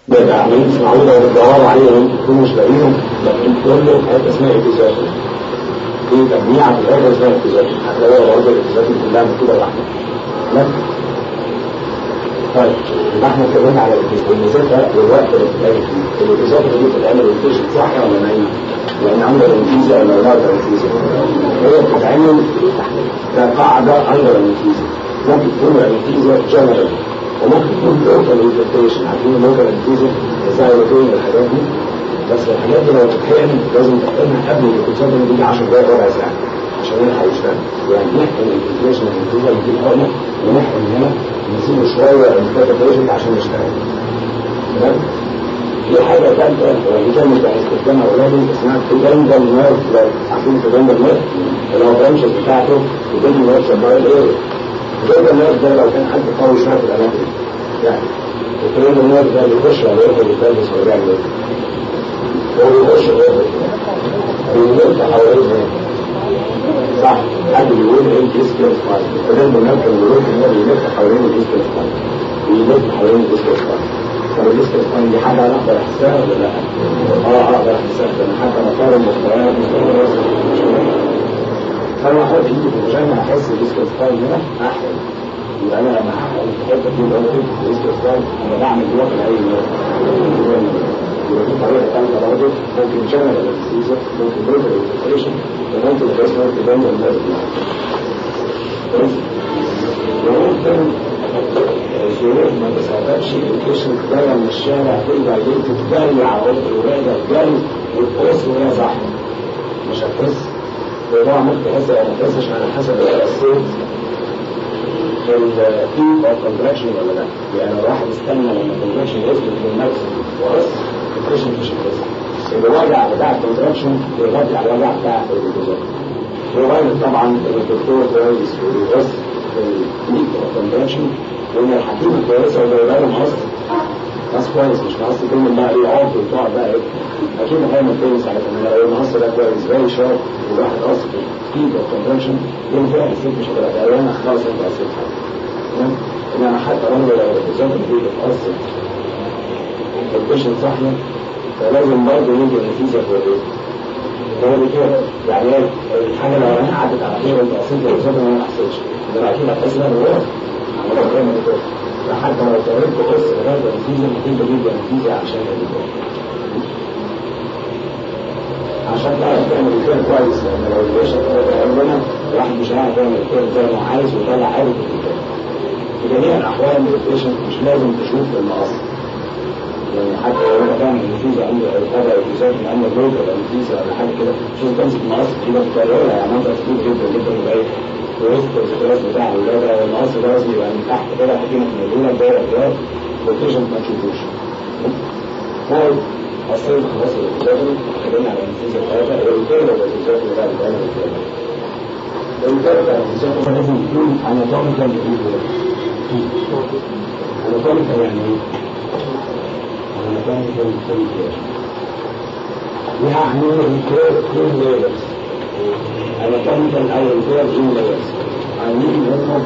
بقى عاملين تسمعوا لو بتدوروا عليهم تكونوا مش لاقيهم لكن كله حاجه اسمها اتزاز في تجميع في الاخر اسمها اتزاز هتلاقوها برضه الاتزاز كلها مكتوبه لوحدها لا طيب يبقى احنا اتكلمنا على الميزات والوقت اللي بتتعمل فيه الاتزاز دي بتتعمل روتيشن صح ولا نايم؟ لان عندها الانفيزا ولا لا الانفيزا هي بتتعمل كقاعده اندر الانفيزا ممكن تكون الانفيزا جنرال وممكن تكون لوكال انتربريشن عارفين اللوكال انفيزا ازاي يكون الحاجات دي بس الحاجات دي لو تتحقن لازم تحقنها قبل الانفيزا دي بيجي 10 دقايق ربع ساعه عشان يلحق يشتغل يعني نحقن الانفيزا الانفيزا نجيب حقنه ونحقن هنا نسيبه شويه الانفيزا عشان يشتغل تمام في حاجة ثالثة ودي كانت استخدامها أولادي اسمها تجنبل نيرف لايت عارفين تجنبل نيرف اللي هو برانشز بتاعته تجنبل نيرف سبايل ايه تجنبل نيرف ده لو كان حد قوي شوية في الأماكن يعني التجنبل نيرف ده بيخش على الوقت اللي بيلبس هو بيعمل ايه؟ هو بيخش الوقت بيلف حوالين ايه؟ صح حد بيقول ايه الديسكريت فايل التجنبل نيرف كان بيقول ان هو بيلف حوالين الديسكريت فايل بيلف حوالين الديسكريت فايل طب الليستة دي حاجة أنا أقدر أحسها ولا لا؟ أه أقدر أحسها لأن حتى مقارن المستويات فأنا أحط إيدي في الفاجينا أحس الليستة ستايل هنا أحسن يبقى أنا لما أحقق الحتة دي اللي في الليستة ستايل أنا بعمل جوه أي نوع يبقى في طريقة ثالثة برضه ممكن جنرال انستيزا ممكن بروتال انفلتريشن وممكن الريسنال تبين الناس كويس وممكن الظروف ما تساعدكش الكشف جايه من الشارع ترجع البيت تجري على وسط الولاده تجري وتقص وهي زحمه مش هتحس الموضوع ممكن تحس او ما تحسش على حسب الصوت في البيك او كونتراكشن ولا لا يعني لو واحد استنى لما الكونتراكشن يثبت للنفس وقص الكونتراكشن مش هتحس الوجع بتاع الكونتراكشن بيغطي على الوجع بتاع الانتظار وغير طبعا الدكتور كويس وبيغص في البيك او كونتراكشن وان الحكيمه كويسه وجايبه لهم اصل ناس كويس مش مقص كلمه بقى ايه عقد وتقعد بقى ايه اكيد هيعمل كويس على كده لو المقص ده كويس فيري شارب وواحد قص في البيك او كونتراكشن يوم فيها الست مش هتبقى تعبانه خلاص انت قصيت حاجه انما حتى لو لو الزوج البيت اتقصت البيشن صحي فلازم برضه يجي النتيجه في البيت هو كده يعني الحاجه لو انا قعدت على خير انت قصيت الزوج ما حسيتش ده اكيد هتحس انها بالوقت لحد ما تعرفت قص هذا النتيجة نتيجة جدا نتيجة عشان الرجال عشان تعرف تعمل الكير كويس لان لو الباشا عندنا الواحد مش عارف يعمل الكير زي ما عايز ويطلع عارف الكير في جميع الاحوال البيشنت مش لازم تشوف المقص يعني حتى لو انت تعمل نتيجة عند الرقابة الجزاء من عند الروج ولا نتيجة ولا حاجة كده شوف تمسك مقص كده بتكررها يعني منطقة كتير جدا جدا وبقيت وسط الستريس بتاع الولادة والمقص ده لازم يبقى من تحت كده حكيمة موجودة الدايرة الجواب والبيشنت ما تشوفوش. هو أصلا خلاص الإجابة اتكلمنا على النتيجة بتاعتها الريتيرن ولا الإجابة اللي بعد الآن الريتيرن. الريتيرن بتاع الإجابة لازم يكون أناتوميكال أناتوميكال يعني إيه؟ أناتوميكال يعني الريتيرن كل لايرز anatomical او repair in layers عاملين هم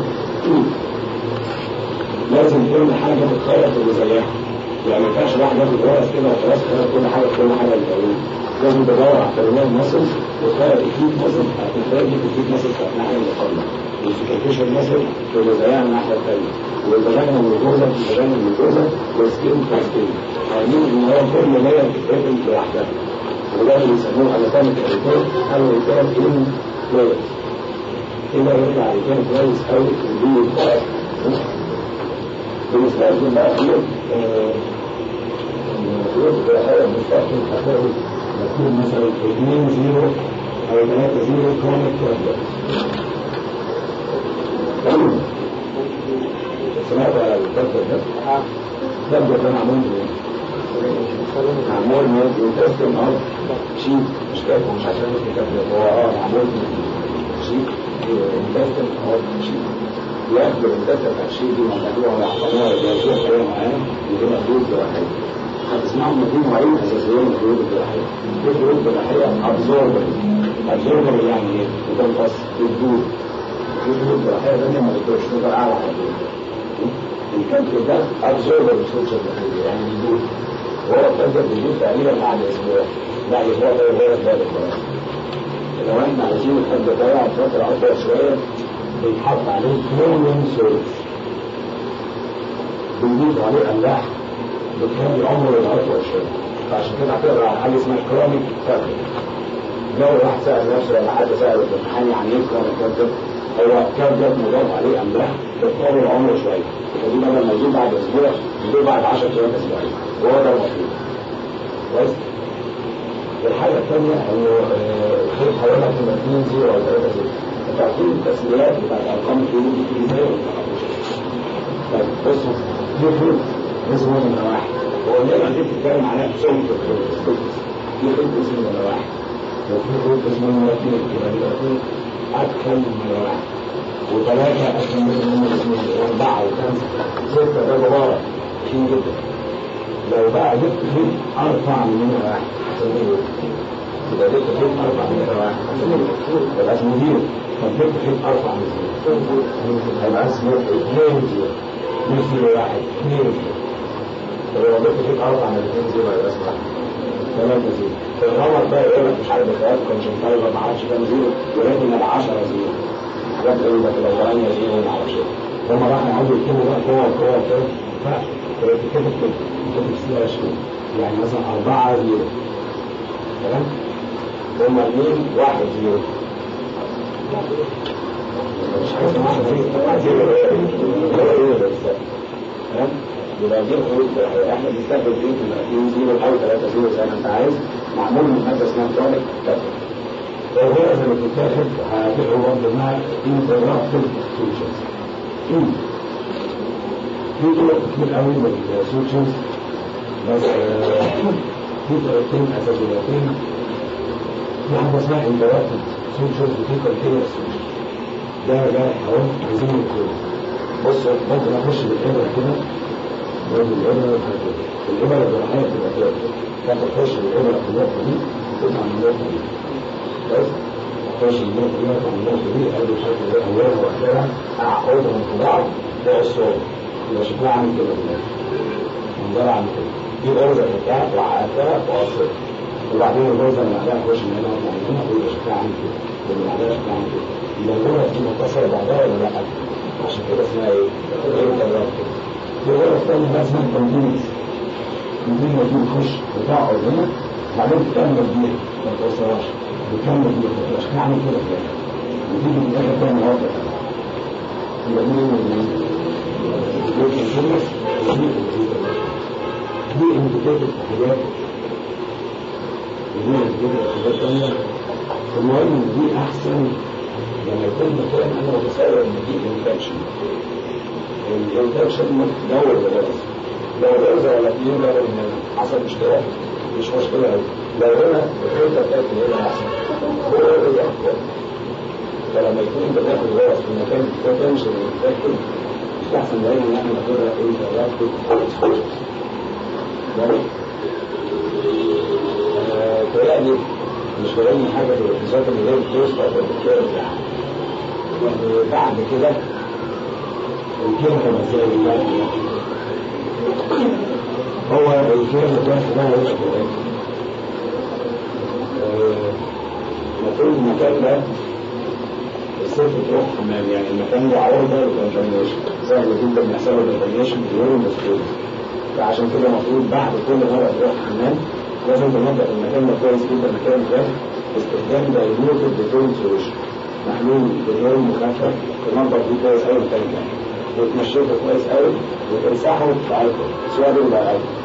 لازم كل حاجة تتخيط اللي زيها يعني ما ينفعش واحد ياخد ورقة كده وخلاص خيط كل حاجة كل حاجة اللي بتعملها لازم تدور على ترميم مصل وتخيط اكيد مصل هتتلاقي اكيد مصل في الناحية اللي قبلها السكرتيشن مصل اللي زيها من الناحية الثانية والبجانة الميكوزا البجانة الميكوزا والسكين فاستين عاملين ان هو كل لاير بتتقفل لوحدها وده اللي بيسموه anatomic report او report in layers كده يرجع يكون كويس قوي في البيت بنستخدم بقى في الخيوط الجراحية بنستخدم تفاعل مكتوب مثلا 2 0 او 3 0 كرونيك كوادر سمعت على الدكتور ده؟ الدكتور ده معمول بايه؟ معمول من الانتستين اه شيء مش كاتب مش عشان يكتب هو اه معمول من شيء الانتستين اه شيء ياخد الانتستين بتاع الشيء دي مقدوع ويحفظوها ويجهزوها بطريقه معينه ودي مفروض جراحيه هتسمعوا ان في نوعين اساسيين من الفروض الجراحيه في فروض جراحيه ابزوربر ابزوربر يعني ايه؟ بتنقص بتدور في فروض جراحيه ثانيه ما بتدورش تفضل اعلى على طول الكبد ده ابزوربر السوشيال يعني بيدوب وهو الكبد بيدوب تقريبا بعد اسبوع بعد اسبوع ده يغير ذلك لو احنا عايزين الكبد ده يقعد فتره اطول شويه بيتحط عليه كلورين سولز بنضيف عليه املاح بتخلي عمره يبقى اطول شويه فعشان كده هتقرا على حاجه اسمها كرونيك كابد لو واحد سأل نفسه ولا حد سأل في الامتحان يعني ايه كرونيك كابد هو كابد مضاف عليه املاح بتطول عمره شويه فدي بدل ما يجيب بعد اسبوع يجيب بعد 10 ايام اسبوعين وهو ده المطلوب كويس الحاجة الثانية انه خير حوالي هتبقى 2 0 ولا 3 0 انتوا عارفين التسميات بتاعت ارقام الكيلو دي بتيجي ازاي ولا ما تعرفوش؟ طيب بصوا في خيط اسمه نمرة واحد هو النمرة دي بتتكلم على سمك الخيط في خيط اسمه نمرة واحد وفي خيط اسمه نمرة اثنين يبقى نمرة اثنين أدخل من نمرة واحد وثلاثة أدخل من نمرة اثنين وأربعة وخمسة ستة ده مبارك كتير جدا لو بقى جبت خيط أرفع من نمرة واحد هسميه يبقى جبت خيط أرفع من نمرة واحد هسميه يبقى اسمه زيرو طب جبت خيط أرفع من زيرو هيبقى اسمه اثنين زيرو مش زيرو واحد اثنين زيرو طب لو جبت خيط أرفع من اثنين زيرو هيبقى اسمه واحد ثلاثة زيرو فالغلط بقى يقول لك مش عارف الخيال كونجنتايفر ما عادش كام زيرو ولكن يبقى 10 زيرو حاجات غريبة كده 8 زيرو ما اعرفش ايه هم راحوا يقعدوا يكتبوا بقى قوة قوة قوة ف تكتب كده تكتب سلاش يعني مثلا 4 زيرو تمام هم اثنين واحد زيرو مش عايز واحد زيرو زيرو هو ايه ده تمام يبقى دي الخروج احنا بنستخدم فيه في 2 زيرو او 3 زيرو زي ما انت عايز معمول من ماده اسمها كرونيك كابل لو هو لما بتتاخد هتبقى برضه مع انتراكتيف سوتشرز في طرق كتير قوي من السوتشرز بس في طريقتين اساسيتين في حاجه اسمها انتراكتيف سوتشرز وفي كونتينر سوتشرز ده ده اهو عايزين نكون بص ممكن اخش بالابره كده برضه الابره الابره الجراحيه بتبقى كده تاخد تخش بالابره في النقطه دي تطلع من النقطه دي كويس تخش من النقطه دي تطلع من النقطه دي ادي الشكل ده اولها واخرها اعقدهم في بعض ده الصوت يبقى شكلها عامل كده بالنسبه منظرها عامل كده دي غرزه بتاعت وعقدتها وقصرت وبعدين الغرزه اللي بعدها تخش من هنا وتطلع من هنا ويبقى شكلها عامل كده واللي بعدها شكلها عامل كده يبقى الغرز دي متصله بعضها ولا لا؟ عشان كده اسمها ايه؟ ايه في غرز تانية بقى اسمها كونتينس كونتينس دي بتخش بتقعد هنا بعدين تكمل بيها ما توصلهاش بتكمل بيها ما تبقاش تعمل كده كده وتيجي في الاخر تعمل وضع يبقى دي من الكونتينس دي انديكيتد حاجات ودي انديكيتد حاجات تانية المهم دي احسن لما يكون مكان انا متصور ان دي انفكشن الانفكشن دور بلاس لو غرزه ولا اتنين لو ان حصل اشتراك مش مشكله قوي لو هنا الحته بتاعت هنا احسن هو اللي يحكم فلما يكون بتاخد غرز في مكان بوتنشال انفكتد مش احسن دايما ان احنا ناخدها انتراكتيف تلاقي مش فاهمني حاجه في الاقتصاد اللي هي الكيس بتاعت الدكتور بتاعها يعني بعد كده الكلمه ازاي هو الكلمه ده اسمها ايش المفروض المكان ده الست تروح حمام يعني المكان ده عرضه للكونتامينيشن سهل جدا يحصل له كونتامينيشن بدون مسؤول فعشان كده المفروض بعد كل مره تروح حمام لازم تنظف المكان ده كويس جدا المكان ده باستخدام دايلوتد بتون سوليوشن محلول بتون مخفف تنظف فيه كويس قوي المكان ده وتنشفه كويس قوي وتمسحه بألكول سواد ولا ألكول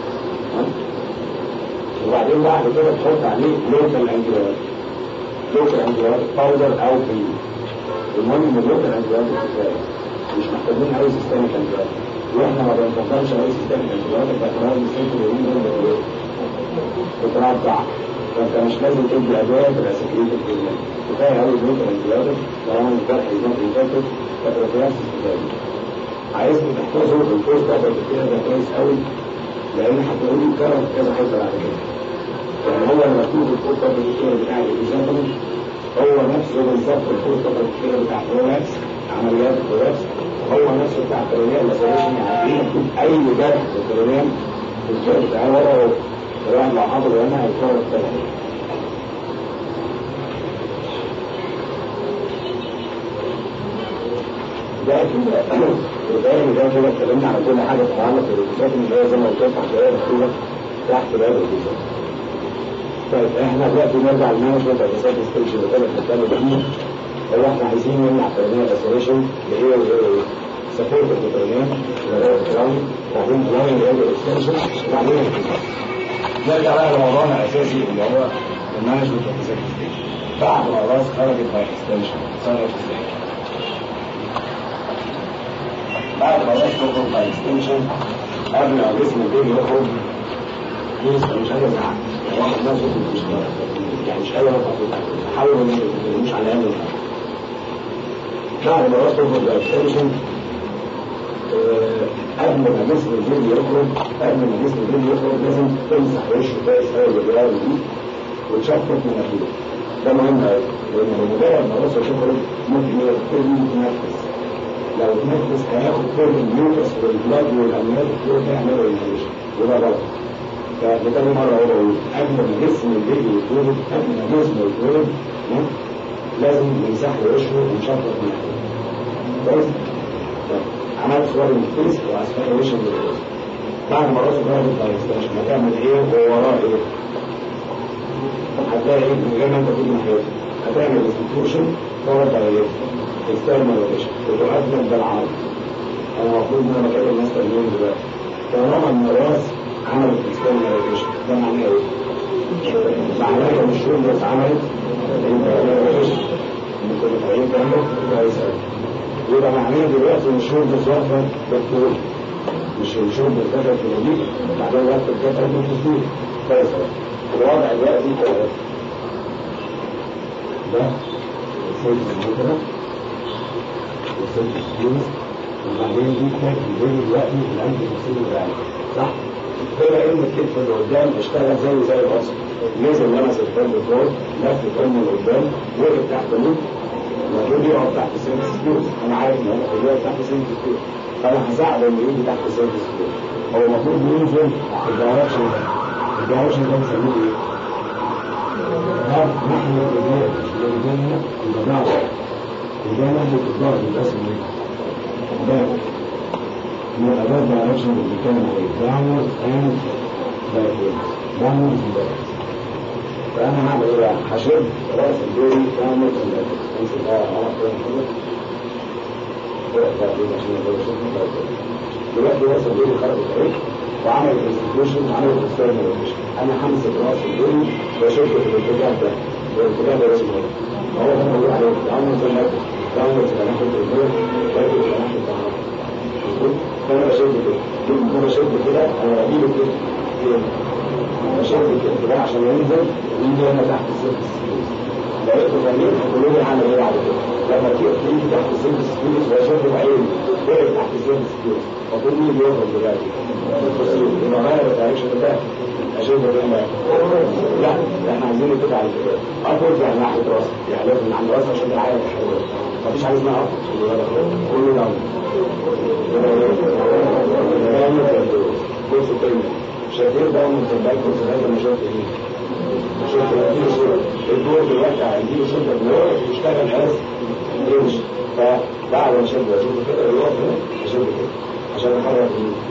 وبعدين بعد كده تحط عليه لوكال انتيبيوتيك لوكال انتيبيوتيك باودر او كريم المهم ان اللوكال انتيبيوتيك كفايه مش محتاجين اي سيستميك انتيبيوتيك واحنا ما بنفضلش اي سيستميك انتيبيوتيك باعتبار ان الست اليومين دول بتقول قطرات ضعف فانت مش لازم تدي ادويه تبقى سكريتد جدا كفايه قوي اللوكال انتيبيوتيك طالما الجرح يكون انفكتد فتروفيلاكسس كفايه عايزني تحفظه الكورس ده كده ده كويس قوي لان هتقول لي كرر كذا حته بعد كده يعني هو المكتوب الكورس ده بتاع الاكزامبل هو نفسه بالظبط الكورس ده بتاع فلوكس عمليات فلوكس هو نفسه بتاع الكرونيال لاسيليشن يعني اي جرح في الكرونيال في الجرح بتاع ورا الواحد لو حافظ هنا هيتفرج تاني لكن الغالب ده كده اتكلمنا على كل حاجه تتعلق بالريكوزات اللي هي زي ما قلت لك هتلاقيها مكتوبه تحت باب الريكوزات. طيب احنا دلوقتي نرجع للمانجمنت اوف ذا ستيج اللي كنا بنتكلم فيه هو احنا عايزين نمنع كرونيال اسيريشن اللي هي ايه سبورت الكترونيال وبعدين بلاين ريال اكستنشن وبعدين نرجع بقى لموضوعنا الاساسي اللي هو المانجمنت اوف ذا ستيج بعد ما الراس خرجت باي اكستنشن صارت ازاي؟ بعد ما الراس تخرج باي اكستنشن قبل ما الجسم البيبي يخرج لسه مش قادر يزعق يعني واحد ناس مش يعني مش قادر حاول مش على الاقل بعد ما الراس تخرج باي اكستنشن قبل ما جسم البيبي يخرج قبل ما جسم البيبي يخرج لازم تمسح وشه كويس قوي بالرياضه دي وتشفط مناخيره ده مهم قوي لان بمجرد ما الراس تخرج ممكن يبتدي يتنفس لو تنفس هياخد كل النيوكس والبلاد والاميات كله يعملوا انفليشن وده غلط فبتاني مرة أقول قبل ما جسم البيبي يتولد قبل ما جسمه يتولد لازم يمسح له وشه ويشفط مناخيره كويس؟ عملت صور الفيس واسفل وش الفيس بعد ما راسه بقى يطلع يستشفى هتعمل ايه ووراه ايه؟ هتلاقي ايه من غير ما انت تيجي ناحيته هتعمل انستتيوشن فورا بايليت اكسترنال روتيشن وتقدم بالعرض انا المفروض ان انا بكلم الناس تانيين دلوقتي طالما ان الراس عملت اكسترنال روتيشن ده معناه ايه؟ معناه ان الشغل بس عملت روتيشن ممكن تفعيل كامل كويس قوي يبقى معناه دلوقتي ان الشرب واقفه بالطول مش الشرب اتكتب في النبيل بعدين وقت اتكتب في التصوير كويس الوضع دلوقتي كده ده السيد المدرة والسيد السجون وبعدين دي كانت الفيديو دلوقتي الأنت المسؤول الرعي صح؟ بما ان الكتف اللي قدام اشتغل زي زي الوصف نزل لمس الفم فوق لف الفم اللي قدام وقف تحت منه المفروض يقعد تحت سنت سكيوز انا عارف ان هو يقعد تحت سنت سكيوز فانا هساعد انه يجي تحت سنت سكيوز هو المفروض ينزل الدايركشن ده الدايركشن ده بنسميه ايه؟ ده ناحية الرجال اللي قدامنا يبقى ده وده ناحية الظهر يبقى اسمه ايه؟ ده يبقى ده الدايركشن اللي بنتكلم عليه داونورد اند باكورد داونورد اند باكورد فانا هعمل ايه بقى؟ هشد راس البيبي داونورد اند باكورد امسك بقى على كده دلوقتي راس البيبي خرجت اهي وعمل انستتيوشن وعمل اكسترنال انا همسك راس البيبي واشد في الاتجاه ده والاتجاه ده اسمه ايه؟ هو ده اللي بقول عليه داونورد اند باكورد داونورد يبقى ناحيه الرجل باكورد يبقى ناحيه الظهر فانا بشد كده انا بشد كده انا بجيب كده كده بشد كده ده عشان ينزل يجي هنا تحت السيرفس لقيته جميل فقولوا لي اعمل ايه بعد كده لما تيجي تحت السيرفس سكيوز واشد بعيني وقف تحت السيرفس سكيوز فقول مين اللي يخرج دلوقتي بصير يبقى غير الدايركشن بتاعي اشد هنا لا احنا عايزين كده على كده ابورد يعني ناحيه راسي يعني لازم من عند راسي عشان العين تحول مفيش حاجه اسمها ابورد كله داون بص تاني شايفين بقى من الباك والزهاية انا شايف ايه؟ شايف هيديله شغل الدور دلوقتي هيديله شغل ان هو يشتغل از رينج فبعد ما شد اشوف كده يقف هنا اشد كده عشان احرك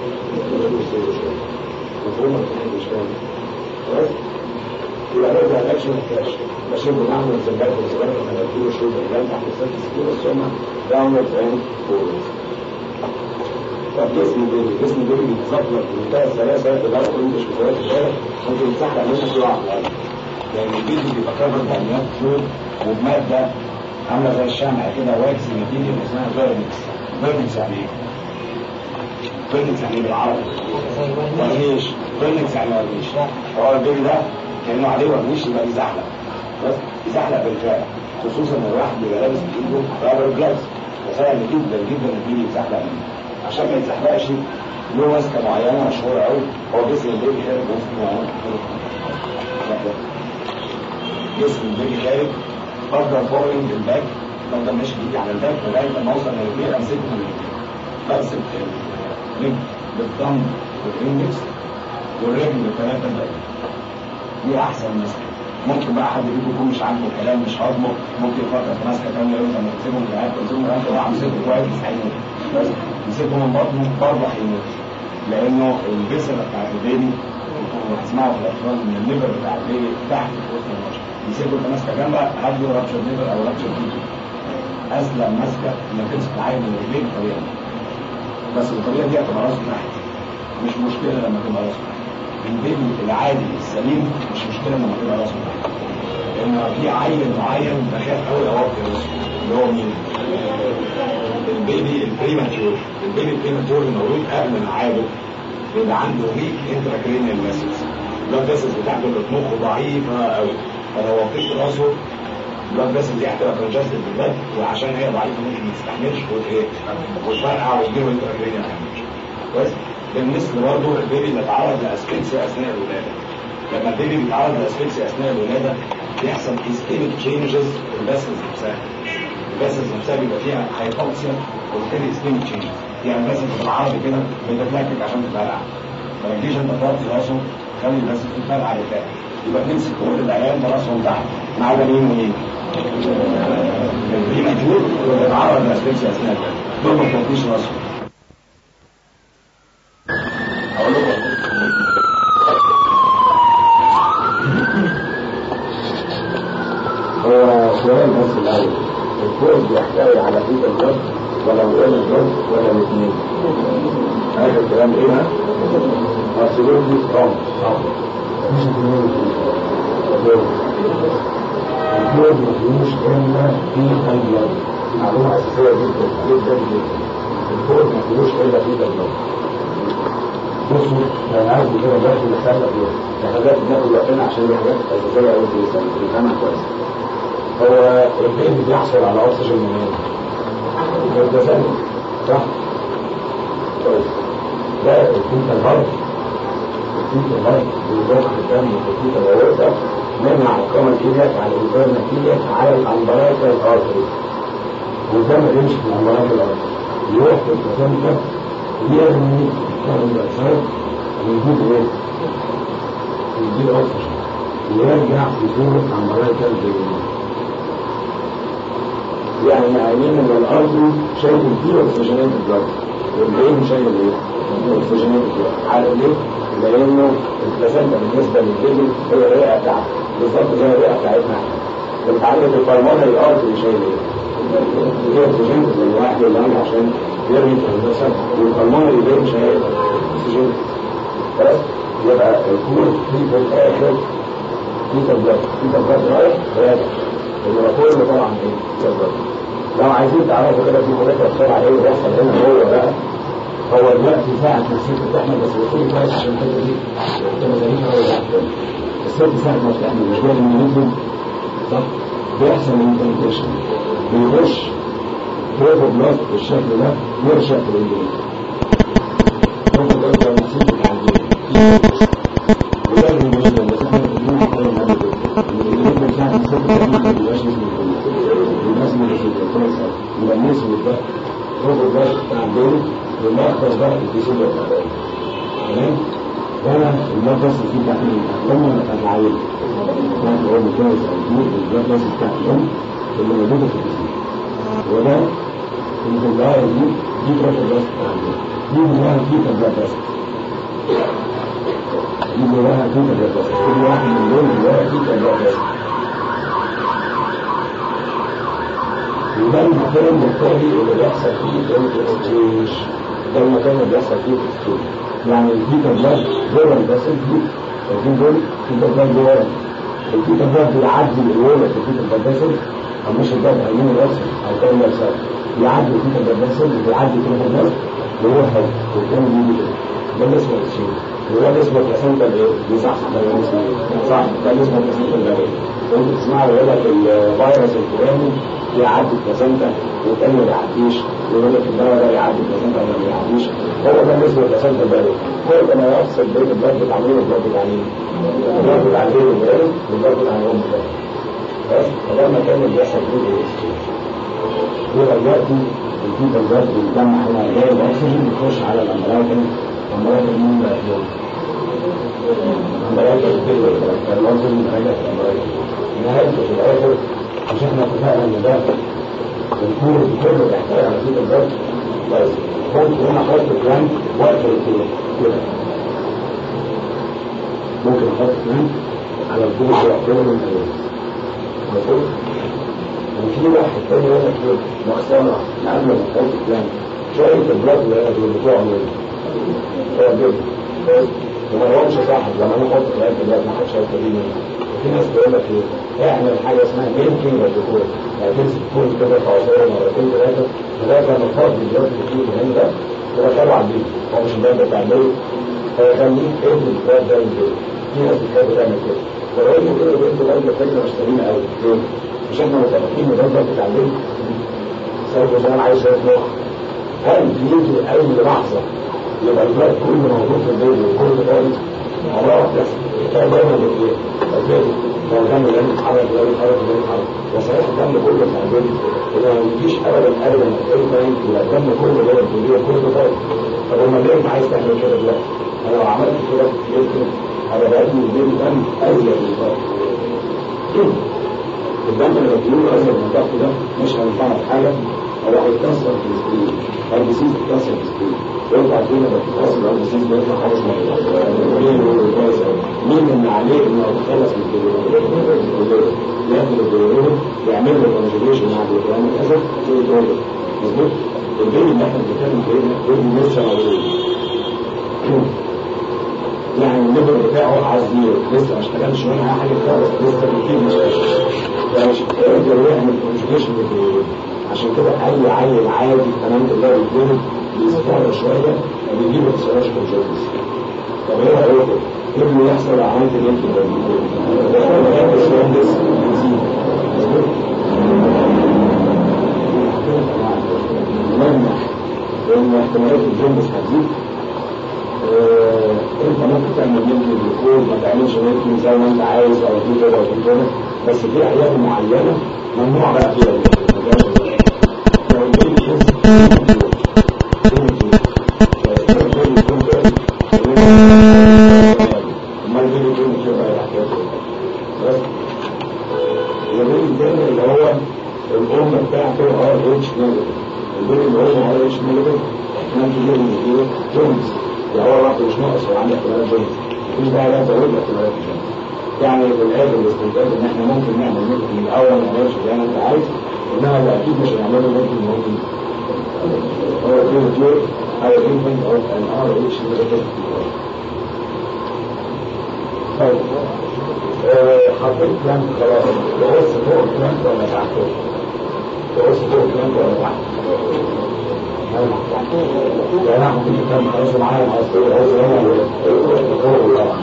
مفهوم مش فاهم خلاص؟ يبقى نرجع الاكشن كاش بشد نعمل الزباك والزباك انا بديله شغل اللي تحت السادس كيلو ثم داونورد اند فورورد طب جسم البيبي جسم البيبي بيتظبط بمنتهى السلاسه لو كنت مش بتوقف الشارع ممكن يتسحب علينا في واحد لان البيبي بيبقى كفر بأميات فلويد وبماده عامله زي الشمع كده واكس ماتيريال اسمها فيرنكس فيرنكس يعني ايه؟ فيرنكس يعني ايه بالعربي؟ ورنيش فيرنكس يعني ورنيش هو البيبي ده كانه عليه ورنيش يبقى يزحلق بس يزحلق بالفعل خصوصا ان الواحد بيبقى لابس بايده رابر جلاس فسهل جدا جدا البيبي يتزحلق منه عشان ما يتزحلقش له ماسكه معينه مشهوره قوي هو جسم البيبي خارج ماسكه معينه جسم البيبي خارج بفضل فوقنج الباك بفضل ماشي بايدي على الباك لغايه لما اوصل للرجلين امسكه من بقسم رجل بالضم والاندكس والرجل بالثلاثة الباقيين دي أحسن مسكة ممكن بقى حد فيكم يكون مش عاجبه الكلام مش هضمه ممكن يفكر في مسكة تانية يقول لما تسيبهم في العيال تسيبهم انت هو مسكه كويس هيموت بس يمسكه من بطنه برضه هيموت لأنه الجسر بتاع البيبي هتسمعوا في الأطفال من الليفر بتاع البيبي تحت في وسط المشي يسيبوا انت ماسكة جنبها هدوا رابشر ليفر أو رابشر كيتو أسلم ماسكة إنك تمسك العين من رجليك طبيعي بس الطريقة دي هتبقى راسه تحت مش مشكلة لما تبقى راسه تحت البيبي العادي السليم مش مشكلة لما تبقى راسه تحت لأن في عين معين بخاف قوي أوقف راسه اللي هو مين؟ البيبي البريماتيور البيبي البريماتيور المولود قبل ميعاده بيبقى عنده ويك انتراكرينيال ماسلز البلاد فيسلز بتاعته اللي في مخه ضعيفة قوي فلو وطيت راسه البلاد فيسلز دي هتبقى كونجستد بالبلد وعشان هي ضعيفة ممكن ما تستحملش وتفرقع ويجيله انتراكرينيال كويس بالنسبه برضه البيبي اللي اتعرض لاسفكسيا اثناء الولاده لما البيبي بيتعرض لاسفكسيا اثناء الولاده بيحصل اسكيميك تشينجز في الباسلز نفسها الباسلز نفسها بيبقى فيها هايبوكسيا وبالتالي اسكيميك تشينجز يعني الباسلز بالعربي كده بتتلكك عشان تتفرقع ما تجيش انت توطي راسه خلي الباسلز تتفرقع لفوق يبقى تمسك كل العيال براسهم تحت ما عدا مين ومين البريماتور واللي اتعرض لاسفكسيا اثناء الولاده دول ما توطيش راسهم هو سؤال بس الأول الفوز بيحتوي على فيتا الجد ولا وقال الجد ولا الاثنين هذا الكلام ايه ها؟ absolutely wrong مش الفوز ما فيهوش إلا في الجد معلومة أساسية جدا جدا جدا الفوز ما فيهوش إلا في الجد بصوا انا عارف كده دلوقتي دخلنا في حاجات بناخد وقتنا عشان دي حاجات اساسيه قوي في الفهمها كويس هو البيبي بيحصل على اكسجين منين؟ من التزامن صح؟ كويس ده الفيتا الهارت الفيتا الهارت بيضخ الدم في الفيتا الهارت من على الكومن كيلياك على الانترنال كيلياك على الامبرايكال ارتري والدم بيمشي في الامبرايكال ارتري يروح في التزامن يرمي كاربون دايوكسيد ويجيب ايه؟ يجيب اكسجين ويرجع في صورة امبرايكال يعني عينين من الارض شايف فيه اكسجينات البلد والبعين شايف ايه؟ اكسجينات البلد عارف ليه؟ لانه البلازنتا بالنسبه للبيبي هي الرئه بتاعته بالظبط زي الرئه بتاعتنا انت عارف البلمونري ارتري شايل ايه؟ هي اكسجين من واحد للعين عشان يرمي في الجسد والبلمونري بين شايل اكسجين بس يبقى الكور في في الاخر في تبلات في تبلات رايح راجع الرسول طبعا ايه تبلات لو عايزين تعرفوا كده في مذاكره بسرعه ايه بيحصل هنا هو بقى هو دلوقتي ساعة ما الست بتحمل بس بتقولي كويس عشان الحته دي تبقى زي هو الست ساعة ما بتحمل مش جاي من نجم صح بيحصل انتنتيشن بيخش فوق بلاست بالشكل ده يرشق في الانجليزي فوق بلاست ده نسيب العادية وده الانجليزي بس احنا بنقول حاجة من قبل كده الانجليزي بتاع الست ده ما بيبقاش اسمه الانجليزي الناس اللي بتبقى كويس يبقى النسبة ده فوق بلاست بتاع البيبي والمركز ده الكيسين ده تمام هنا المركز اللي فيه بتاع الام ولا بتاع العيل بتاعت الام كويس او الجنود المركز بتاع الام اللي موجودة في الكيسين وده اللي الظاهر دي دي تروح الراس بتاع البيت دي جواها كيكة بس دي جواها كيكة بس كل واحد من دول جواها كيكة بس وده المكان بالتالي اللي بيحصل فيه الاكسشينج ده المكان اللي بيحصل فيه الاكسشينج يعني البيتا بلاد جوه الباسل دي شايفين دول البيتا بلاد جوه البيتا بلاد بيعدي الولا في البيتا بلاد او مش البلاد هيمين الراسل او كان الرسال بيعدي البيتا بلاد باسل بيعدي البيتا بلاد ويروح هو والتاني بيجي كده ده اللي اسمه الاكسشينج وده اللي اسمه بلاسنتا بايه؟ دي صح صح ده اسمه صح ده اللي اسمه بلاسنتا بايه؟ انت تسمعوا يقول لك الفيروس الفلاني يعدي البلاسنتا والتاني ما بيعديش يقول لك الدواء ده يعدي البلاسنتا ولا ما بيعديش هو ده اللي اسمه بلاسنتا بايه؟ هو ده ما يفصل بين البلاد بتاع مين والبلاد بتاع مين؟ البلاد بتاع البيبي الغالي والبلاد بتاع الام بس فده المكان اللي بيحصل فيه الاكسشينج يبقى دلوقتي الفيتا الجاز بيتجمع هنا جاي الاكسجين بيخش على الامبراكن الامبراكن مين بقى فيهم؟ الامبراكن الفيتا الاكسجين راجع في الامبراكن نهاية في الاخر مش احنا اتفقنا ان ده الكور كله بيحتوي على فيتا الجاز كويس ممكن هنا احط بلان واقفل الكور كده ممكن احط بلان على الكور واقفله من الاول مفهوم؟ وفي واحد تاني يقول لك ايه مخسرة قبل ما تحط بلان شوية البلاد اللي بتوع من هو جدا بس وما لهمش صاحب لما انا احط بلان البلاد ما حدش هيستفيد منه وفي ناس تقول لك ايه اعمل حاجة اسمها ميلكينج الدكتور يعني تمسك فول كده في عصير مرتين ثلاثة لغاية لما تفضي البلاد اللي فيه من ده تبقى طبعا دي هو مش البلاد ده تعمله فيخليك ابن البلاد ده ينزل في ناس بتحب تعمل كده ولو انه كده بنت برضه فكرة مش سليمة قوي ليه؟ مش احنا متفقين ان ده بتتعلم سوف زمان عايز شويه مخ هل يجي اي لحظه يبقى البلد كله موجود في البيت وكله فاضي الله يحصل كان دايما بالايه؟ البيت لو كان اللي يتحرك اللي يتحرك اللي يتحرك وصحيح الدم كله بتاع البيت وما يجيش ابدا ابدا اي تايم يبقى الدم كله جوه الكليه كله فاضي طب امال ليه انت عايز تعمل كده دلوقتي؟ انا لو عملت كده يمكن هبقى بقيت من البيت دم ازيد من الفاضي الدم اللي بيقولوا هذا الضغط ده مش هينفعه في حاجه هو هيتكسر في السكرين البسيس بيتكسر في السكرين وانت عارفين لما بتتكسر البسيس بيطلع حاجه اسمها مين اللي عليه انه يتخلص من الدورين ياخد الدورين يعمل له كونجوجيشن مع الدورين الاسد يقول مظبوط البيبي اللي احنا بنتكلم فيه ده بيبي لسه مولود يعني الليفر بتاعه عزيز لسه ما اشتغلش منها حاجه خالص لسه بيجيب مش فمش قادر يعمل كونجوجيشن عشان كده اي عيل عادي تمام الله بيتولد بيصفر شويه وبيجيب اكسراش كونجوجيشن طب ايه رايكم؟ ابنه يحصل عمليه الانتي لما لان احتمالات الجنبس هتزيد انت ممكن تعمل ممكن دكتور ما تعملش ممكن زي ما انت عايز او في كده او في كده بس في احيان معينه ممنوع بقى فيها لو البيبي يحس امال البيبي يكون كده بقى حكايته بس البيبي الثاني اللي هو الام بتاعته ار اتش نيجاتيف البيبي اللي هو ار اتش نيجاتيف احنا بنقول ايه جونز يعني هو الوقت مش ناقص هو عنده احتمالات جنس مفيش داعي بقى تزود احتمالات الجنس يعني في الاخر الاستنتاج ان احنا ممكن نعمل ممكن من الاول ما نعملش زي ما انت عايز انما اللي اكيد مش هنعمله ممكن ممكن هو بريمتيور او تريتمنت اوف ان ار اتش طيب حطيت بلانك خلاص تقص فوق البلانك ولا تحته؟ تقص فوق البلانك ولا تحت؟ يعني انا ممكن كان خلاص معايا مصدر عايز انا الدكتور طبعا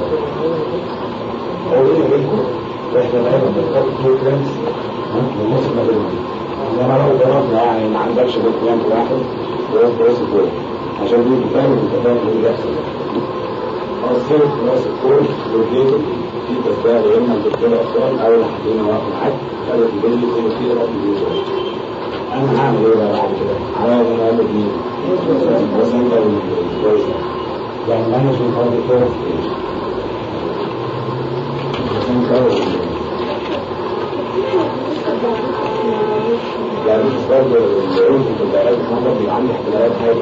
هو ايه بينكم احنا دايما بنحط تو كلامس والنص ما بينهم انما لو ضربنا يعني ما عندكش غير كلام واحد وقف راس الكل عشان دي بتفهم انت فاهم ايه اللي بيحصل قصيت راس الكل ورجيته في تسبيح يا اما الدكتور اطفال او اللي حاطينه واقف معاك قالت البيبي كل كده رب اليوم انا هعمل ايه بقى بعد كده؟ عاوز انا اقلب مين؟ بس انت كويس يعني مانجمنت اوف ذا فيرست ستيج بس انت يعني بالنسبه للعلم في الدائرات الخمسه بيبقى عندي احتمالات حاجه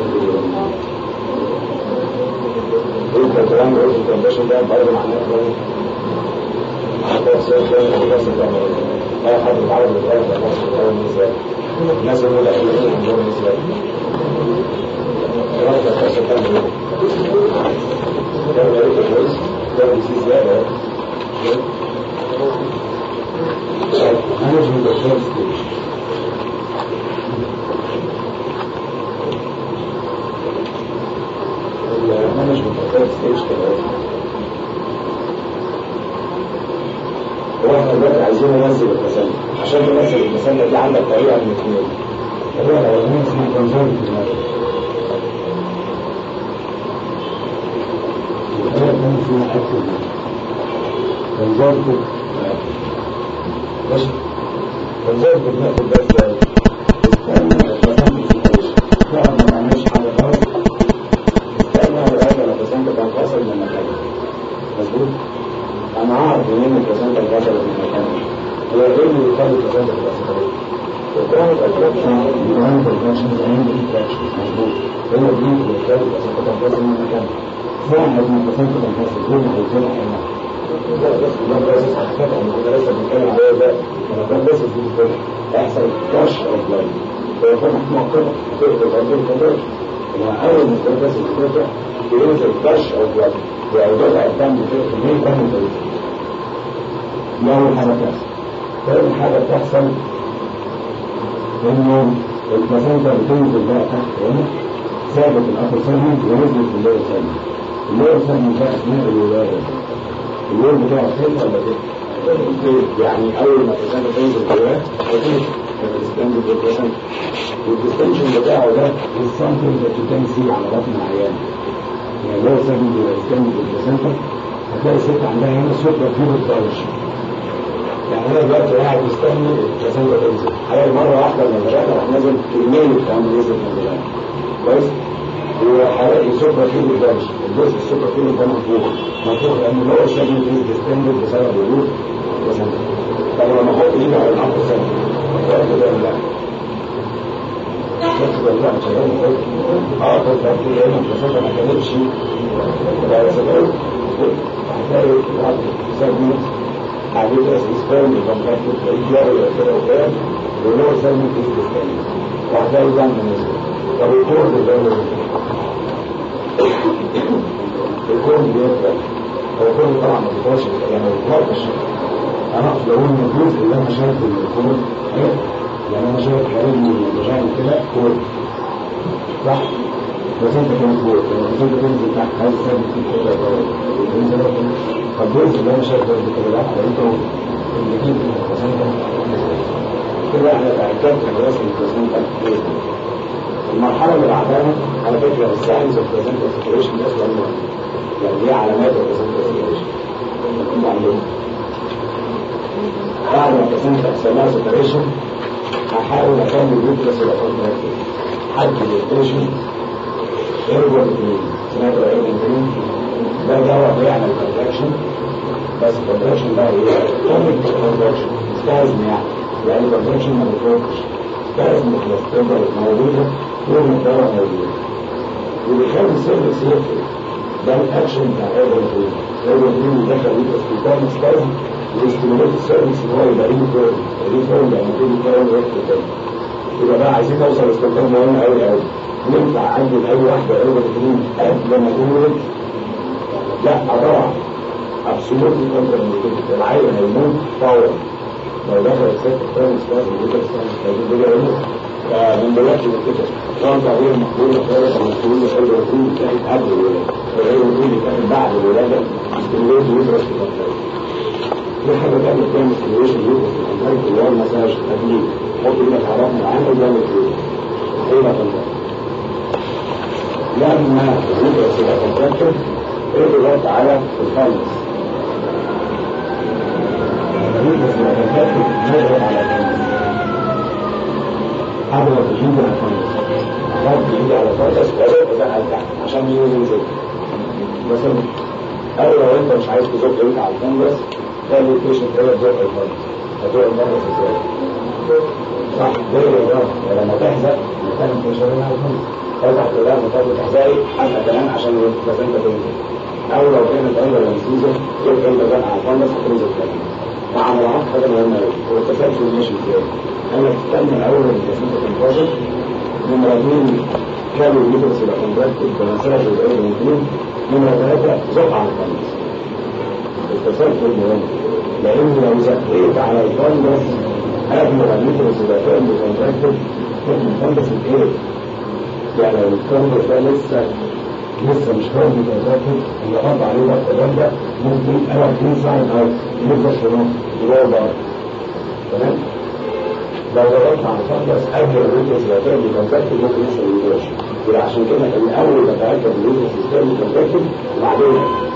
انت الكلام ده قلت الكونديشن ده برضه معناه ايه؟ معناه سيرش بس اي حد بيتعرض للغايه ده مصر ازاي؟ الناس اللي لا يقولون عندهم ازاي رفض الكاسة كان ايه ده غريب كويس ده بيسي زيادة management of first stage management of first stage كده هو احنا دلوقتي عايزين ننزل المسلة عشان تنزل المسلة دي عندك طريقة من اثنين الطريقة الأولانية اسمها كونسرت الطريقة الثانية اسمها أكتف كونسرت ماشي كونسرت بناخد بس الثانية المفروض انا اعرف منين البلاسنتا اتغسلت من مكانها هو ايه اللي يخلي البلاسنتا تبقى سكريه؟ الكرونيك اتراكشن الكرونيك اتراكشن عند الاتراكشن مظبوط هو دي اللي بتخلي البلاسنتا تنفصل من مكانها واحد من البلاسنتا تنفصل دول هيزيدوا حينها لا بس ده بس حسيت ان كنا لسه بنتكلم عليه ده انا كان بس في الفيلم يحصل كاش اوف لايف ويكون مؤقتا تقدر تعمل كونفرجن انا اول ما بس الفكره بينزل كاش اوف لايف وعودات الدم في كميه دم الجسم دي اول حاجه بتحصل تاني حاجه بتحصل انه البلاسنتا بتنزل بقى تحت هنا ثابت الابر سيجمنت ونزلت في اللور سيجمنت اللور سيجمنت ده اثناء الولاده اللور بتاعه فين ولا فين؟ يعني اول ما البلاسنتا تنزل جواه هيكون الستاند بالبلاسنتا والديستنشن بتاعه ده السامبل that you can see على بطن العيان يعني لو سيجمنت الستاند بالبلاسنتا هتلاقي ست عندها هنا سوبر فيبر دايركشن يعني انا دلوقتي قاعد مستني البلاسنتا تنزل هلاقي مره واحده لما البلاسنتا راح نازل كميه كان نزل من البلاسنتا كويس وهلاقي سوبر فيبر دايركشن الجزء السوبر فيبر ده منفوخ منفوخ لان اللور سيجمنت از ديستندد بسبب وجود البلاسنتا طب لما احط ايدي على الابر سيجمنت هتلاقي ده لا بس والله شغال كويس اه بس اكيد هنا البلاسنتا ما كانتش هتلاقي الابر سيجمنت عليه اسبان بكونتاكت ريجيا ولا كده ولو سلم في الاسبان وهتلاقي دم نزل طب الكورد ده الكورد بيفضل هو الكورد طبعا ما بيطلعش يعني ما بيطلعش انا اقصد اقول ان الجزء اللي انا شايفه من الكورد يعني انا شايف خارج من الرجال كده كورد صح بس انت كنت فوق لما كنت تنزل تحت عايز تثبت في كده تنزل فالجزء اللي انا شايفه ده كده لا لقيته اللي جيب البلاسنتا كده احنا تاكدت من رسم البلاسنتا المرحله اللي بعدها على فكره الساينز اوف بلاسنتا سيتويشن ده سؤال مهم يعني دي علامات البلاسنتا سيتويشن بعد ما البلاسنتا يحصل لها سيتويشن هحاول اخلي اليوترس يبقى كونتراكتد حد الروتيشن ايرور سمعت الايرور ده دواء بيعمل كونتراكشن بس الكونتراكشن ده ايه؟ توميك كونتراكشن ستازم يعني يعني الكونتراكشن ما بتفوقش ستازم تفضل موجوده طول ما الدواء موجود وبيخلي السيرفكس يقفل ده الاكشن بتاع ايرور ايرور يدخل يدرس في الدم ستازم ويستمرت السيرفكس ان هو يبقى ريلي فورم ريلي فورم يعني ريلي فورم يقفل تاني يبقى بقى عايزين نوصل لاستخدام مهم قوي قوي ينفع عندي اي واحده ايرور قبل ما تولد لا طبعا ابسولوت العيل هيموت فورا لو دخل الست الثاني استاذ الوجود استاذ الوجود يموت من دلوقتي كده كان تغيير مقبول خالص المسؤول يقول له يكون كانت قبل الولاده وغير يكون كانت بعد الولاده استمرار يدرس في الكونتاكت في حاجه ثانيه بتعمل ستيميوليشن يدرس في الكونتاكت اللي هو المساج تدليل حط ايدك على رقم العام وجامد كده ايه ده لما يدرس في الكونتاكت اضغط على الخامس يدرس في الكونتاكت نضغط على الخامس اضغط ايدي على الخامس اضغط ايدي على الخامس وازق ده على تحت عشان ينزل بس او لو انت مش عايز تزق ايدك على الخامس خلي البيشنت هو يزق الخامس هتزق الخامس ازاي؟ صح زي الرياضه لما تحزق مكان البيشنت على الخامس فتح كلها مطابق تحزقي حتى كمان عشان البلازنتا تنزل او لو كانت ايضا لمسيزه تبقى انت بقى على الخامس هتنزل كمان مع مراعاة حاجه مهمه قوي هو التسلسل ماشي ازاي؟ انا تستنى الاول البلازنتا تنفجر نمرة اثنين كانوا يدرس الى كونتراكتد بمساج الايضا الاثنين نمرة ثلاثة زق على الخامس التسلسل مهم لان لو زقيت على الخامس قبل ما يدرس الى كونتراكتد تكون الخامس الايه؟ يعني لو الكامبر ده لسه لسه مش فاهم متذاكر اللي غض عليه ضغط جامده ممكن انا في ساين اوت يبقى شنو يبقى بقى تمام لو ضغطت على الفندس قبل الريتس اللي هتعمل كونتاكت ممكن لسه ما يجيش يبقى عشان كده كان اول ما تاكد ان الريتس يستعمل كونتاكت وبعدين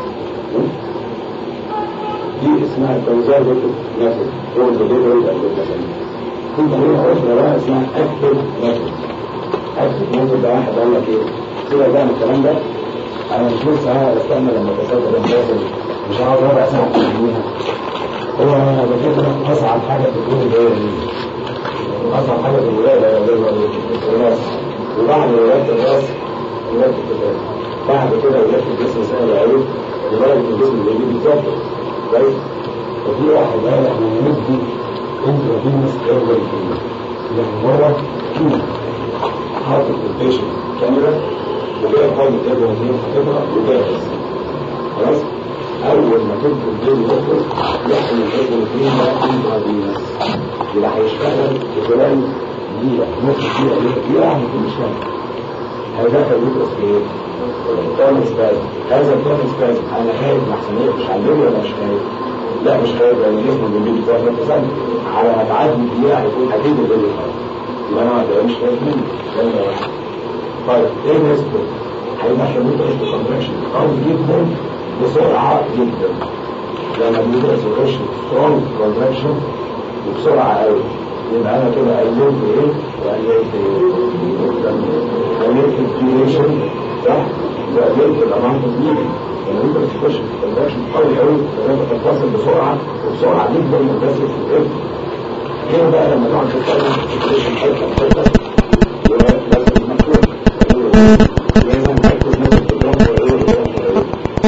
دي اسمها الكونزرفتيف ميثود هو الدليفري ابلكيشن في طريقه اخرى بقى اسمها اكتف ميثود اكتف ميثود ده واحد قال لك ايه سيبك بقى من الكلام ده انا مش لسه انا استنى لما تصدق النازل مش هقعد ربع ساعه فيها هو انا بكده اصعب حاجه في الدنيا هي دي اصعب حاجه في الولاده هي الراس وبعد ولاده الراس ولاده الكتاب بعد كده ولاده الجسم سهل قوي لدرجه الجسم بيجي بالظبط كويس ففي واحد قال احنا ندي انترافينوس ايرجل يعني هو حاطط البيشنت كاميرا وجاي قائمة ايرجل هتبقى وجاهز خلاص اول ما تبدا الجيل يخرج يحصل الايرجل ده انترافينوس يبقى هيشتغل في خلال دقيقة نص دقيقة دقيقة يعني كل شوية هيدخل يدرس في ايه؟ التونس باز هذا التونس باز انا خايف محسن ايه مش علمه ولا مش خايف؟ لا مش خايف لان جسمه بيجي بتاع تسلم على ما تعدي دقيقة هيكون اكيد الدنيا خلاص يبقى انا ما مش خايف منه طيب ايه نسبته؟ هيبقى حموته في كونتراكشن قوي جدا بسرعة جدا لما بيدرس يخش سترونج كونتراكشن وبسرعة قوي يبقى انا كده قللت ايه؟ وقللت ايه؟ قللت الديوريشن صح؟ وقللت الاماونت اوف ليفنج لما انت بتخش في كونتراكشن قوي قوي لازم تتصل بسرعة وبسرعة جدا وبس في القلب غير بقى لما تقعد تتكلم في الديوريشن حته حته لازم مكتوب لازم تركز نفسك في الجنب وايه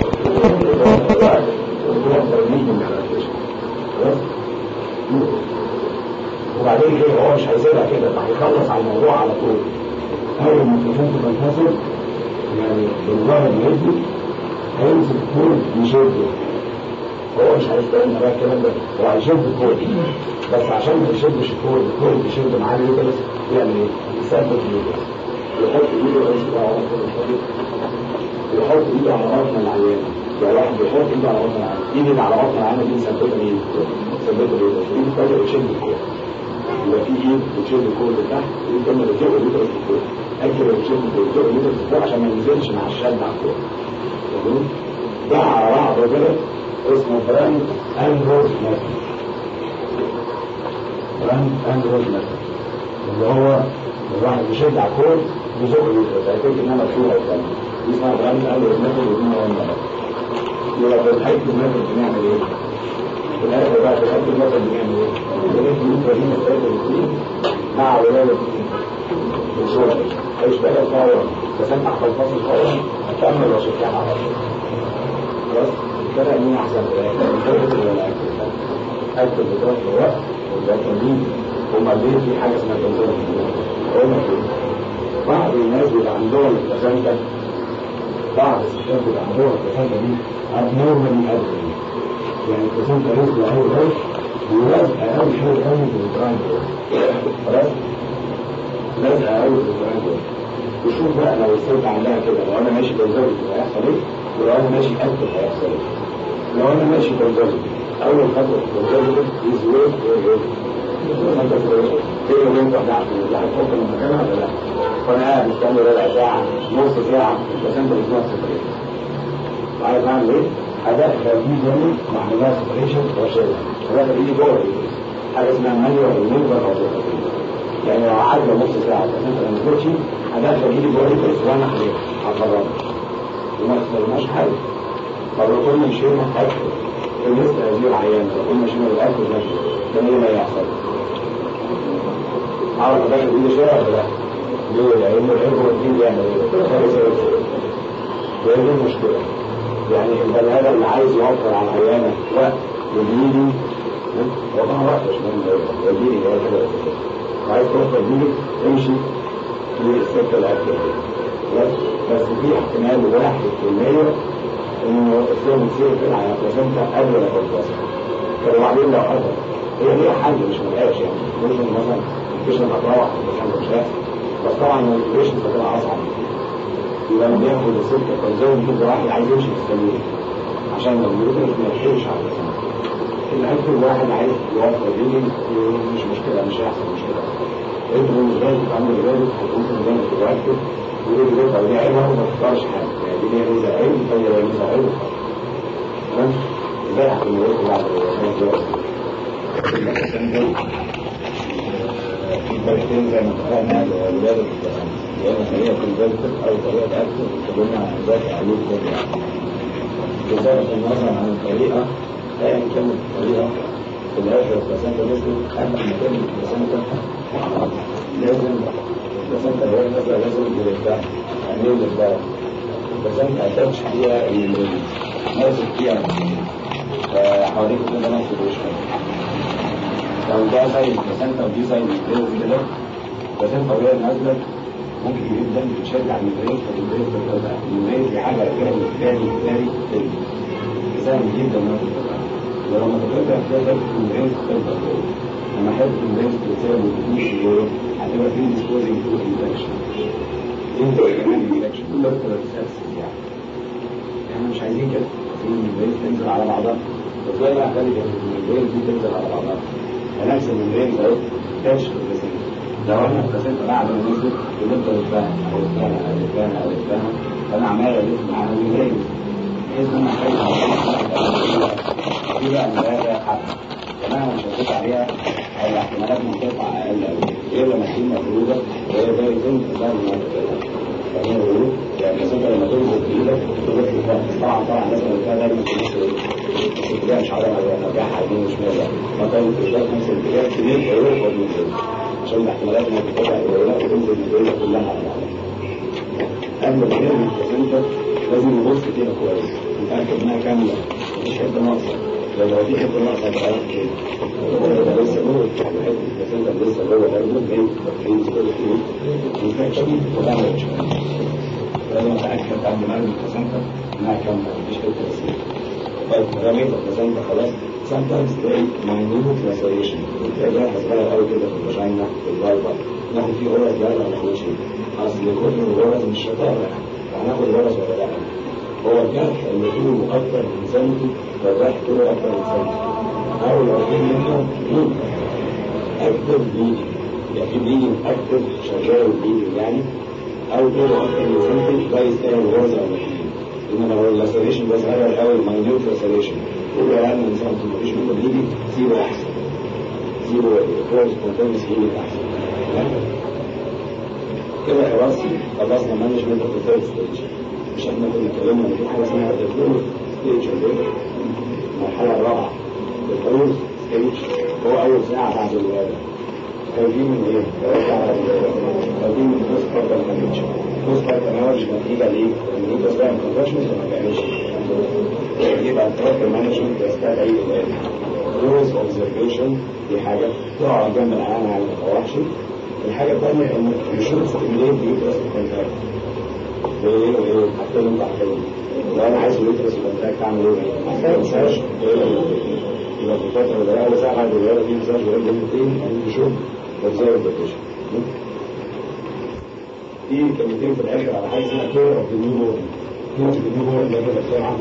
وبعدين ايه هو مش هيسيبها كده هيخلص على الموضوع على طول اول ما التليفون تنفصل يعني بالظاهر يدي هيمسك الكود يشده هو مش هيستنى بقى الكلام ده هو هيشد الكود بس عشان ما يشدش الكود الكود يشد معاه اليوترس يعمل ايه؟ يثبت اليوترس يحط ايده رئيس يحط ايده على بطن العيان يعني واحد بيحط ايده على بطن العيان ايد اللي على بطن العيان دي مثبته مين؟ مثبته اليوترس ايد الثانيه بتشد الكود يبقى في ايد بتشد الكود لتحت ايد الثانيه بتزق اليوترس لفوق اكل بتشد الكود بتزق اليوترس لفوق عشان ما ينزلش مع الشد على الكود تمام؟ ده على بعضه كده اسمه براند اندروز ميثود براند اندروز ميثود اللي هو الواحد بيشد على الكود بيزق اليوترس هيكون انها مفتوحه قدامه دي اسمها براند اندروز ميثود ودي مهمه يبقى في الحته الميثود بنعمل ايه؟ في الاخر بقى في الحته الميثود بنعمل ايه؟ بنعمل اليوترين الثلاثه الاثنين مع ولاده الصوره هيشتغل فورا بس انت هتنفصل فورا هتكمل وشكلها على طول خلاص كده مين احسن اكتب ولا اكتب اكتب بتروح في وقت والباقيين هما ليه في حاجه اسمها تنظيم هما بعض الناس بيبقى عندهم التسامح بعض الستات بيبقى عندهم التسامح دي abnormally ugly يعني التسامح رزق قوي قوي ولازقه قوي قوي قوي في الجراند خلاص لازقه قوي في الجراند وشوف بقى لو الست عندها كده لو انا ماشي بالظبط هيحصل ايه ولو انا ماشي اكتب هيحصل ايه لو انا ماشي بالظبط اول خطوه في بالظبط از ويت كده وين تقطع اللي هتحط من مكانها ولا لا فانا قاعد مستني ربع ساعه نص ساعه بس انت مش نفس الطريقه عايز اعمل ايه؟ هدخل دي جوه معمولها سيبريشن واشيلها هدخل دي جوه حاجه اسمها مانيوال ريموفر او يعني لو قعدنا نص ساعه بس انت ما نزلتش هدخل ايدي جوه الكرسي وانا هخرجها وما تستخدمهاش حاجه طب لو كنا مشينا اكل بالنسبه لهذه العيان لو كنا مشينا بالاكل ماشي كان ايه اللي هيحصل؟ اعرف ادخل ايدي شويه ولا لا؟ ليه؟ لان العرق والدين يعمل ايه؟ وهي دي المشكله يعني البني ادم اللي عايز يوفر على العيانه وقت وجيلي هو طبعا وقت مش مهم وجيلي هو كده عايز توفر جيلي امشي للسكه الاكل بس بس في احتمال واحد في المية انه الصوم يصير كده على بلاسنتا قبل ما تنفصل طب وبعدين لو حصل هي ليها حل مش ملهاش يعني ممكن مثلا مش هتروح بس مش هيحصل بس طبعا الريشن هتبقى اصعب يبقى لما بياخد السكه فالزوج كده واحد عايز يمشي في السبيل عشان لو يقدر ما يحرش على البلاسنتا اللي هيكون واحد عايز يوفر دي مش مشكله مش هيحصل مشكله انت بالنسبه لك عامل ذلك هتكون في ميزان تتركز ودي بيبقى ودي عيبها وما تختارش حاجه يعني دي ليها ميزه عيب والثانيه ليها ميزه عيب تمام ازاي هتكون بعد في طريقتين زي ما اتفقنا لولادة يا اما طريقة كونفرتر او طريقة اكتف اتكلمنا عن ذات علوم كده بصرف النظر عن الطريقة ايا كانت الطريقة في الاخر البلاسنتا نزلت قبل ما تنزل البلاسنتا لازم البلاسنتا وهي نازلة لازم يرتاح عينين للدرجة البلاسنتا اتاتش فيها ماسك فيها فحواليك كده نفس الوش لو ده زي البلاسنتا ودي زي البلاسنتا كده البلاسنتا وهي نازلة ممكن جدا بتشجع الميمبرين فالميمبرين بتبقى الميمبرين في حاجة كده بالتالي بالتالي سهل جدا انها تتبقى ولما تتبقى تلاقي الميمبرين تتبقى لما حد الميمبرين تتساوي وتكونش جوه هتبقى فيه ديسبوزنج تو انفكشن انت كمان انفكشن كل ده بتبقى تسلسل يعني احنا مش عايزين كده عايزين الميمبرين تنزل على بعضها ازاي بقى اخلي الميمبرين دي تنزل على بعضها فنفس الميمبرين ده تاتش لو انا ابتسمت بعد ما نزلت بنفضل نتفاهم او نتفاهم او نتفاهم او نتفاهم فانا عمال الف معاها ويهاجم بحيث ان انا اخلي دي بقى المرايه حق كمان انا شديت عليها على احتمالات من تطلع اقل قوي غير لما تكون مفروضه وهي فيري تنز ده ما فاهمين بيقولوا يعني بس انت لما تنزل بايدك تقدر تفهم طبعا طبعا لازم الاتجاه دايما في نفس الاتجاه مش عارف ارجعها يمين وشمال يعني ما طيب الاتجاه في نفس الاتجاه كبير هيروح وبينزل عشان الاحتمالات انها تتابع الولايات تنزل الدنيا كلها على بعضها. قبل ما نرمي البلاسنتا لازم نبص فيها كويس نتاكد انها كامله مفيش حته ناقصه لو لو في حته ناقصه هتبقى عارف ايه؟ ده لسه جوه حته البلاسنتا لسه جوه برضه جاي تقريبا كل فيه انفكشن ولا مش لازم اتاكد قبل ما ارمي البلاسنتا انها كامله مفيش حته تسليم طيب رميت البلاسنتا خلاص sometimes they minute laceration الجرح صغير قوي كده في الفاجينا في الفالفا ناخد فيه غرز لا لا ناخدش اصل كل الغرز مش شطاره هناخد غرز ولا لا هو الجرح اللي طوله اكتر من سنتي فالجرح طوله اكتر من سنتي او لو في منه اكتر بليدنج يعني في بليدنج اكتر شغال بليدنج يعني او طوله اكتر من سنتي ده يستاهل غرز او بليدنج انما لو اللاسريشن ده صغير قوي ماينيوت لاسريشن كل اقل من سنتي مفيش منه بليدنج سيبه احسن زيرو فور سبونتينيوس هيلينج احسن كده خلاص خلصنا مانجمنت اوف ذا ستيج مش احنا كنا اتكلمنا ان في حاجه اسمها الفلور ستيج المرحله الرابعه الفلور ستيج هو اول ساعه بعد الولاده كان في من ايه؟ كان في من بوست بارتال مانج بوست بارتال مانج نتيجه ليه؟ ان انت سواء ما كنتش ما بتعملش يبقى البارتال مانجمنت يستدعي rules observation دي حاجة تقعد جنب العيان على ما تروحش الحاجة الثانية انك تشوف ستيميليت يوترس كونتاكت زي ايه وايه حتى لو انت عارفين لو انا عايز يوترس كونتاكت اعمل ايه؟ ما تنساش يبقى في الفترة اللي اول ساعة بعد الولادة دي ما تنساش غير كلمتين تشوف observe the patient في كلمتين في الاخر على حاجة اسمها كير اوف ذا نيو بورن كير اوف ذا نيو بورن ده كده بسرعة